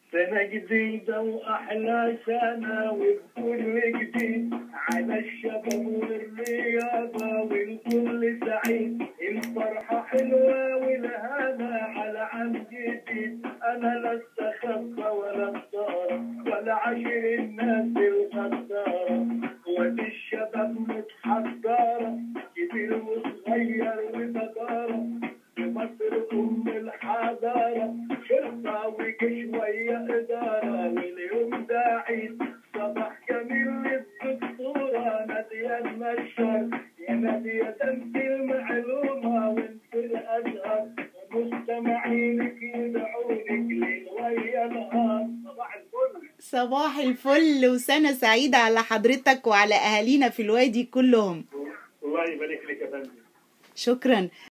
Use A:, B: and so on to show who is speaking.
A: سنة جديدة وأحلى سنة وبكل جديد على الشباب والرياضة والكل سعيد الفرحة حلوة والهنا على عام جديد أنا لا استخبى ولا اختار ولا عشر الناس الغدارة وادي الشباب متحضرة كبير وصغير وبدارة في مصر أم الحضارة شرطة وجيش ويا إدارة واليوم ده عيد صباح جميل للدكتورة نادية النشار يا نادية ده انت المعلومة وانت الأزهر ومستمعينك يدعونك ليل ويا نهار صباح الفل
B: صباح الفل وسنة سعيدة على حضرتك وعلى أهالينا في الوادي كلهم
A: الله يبارك لك يا فندم
B: شكرا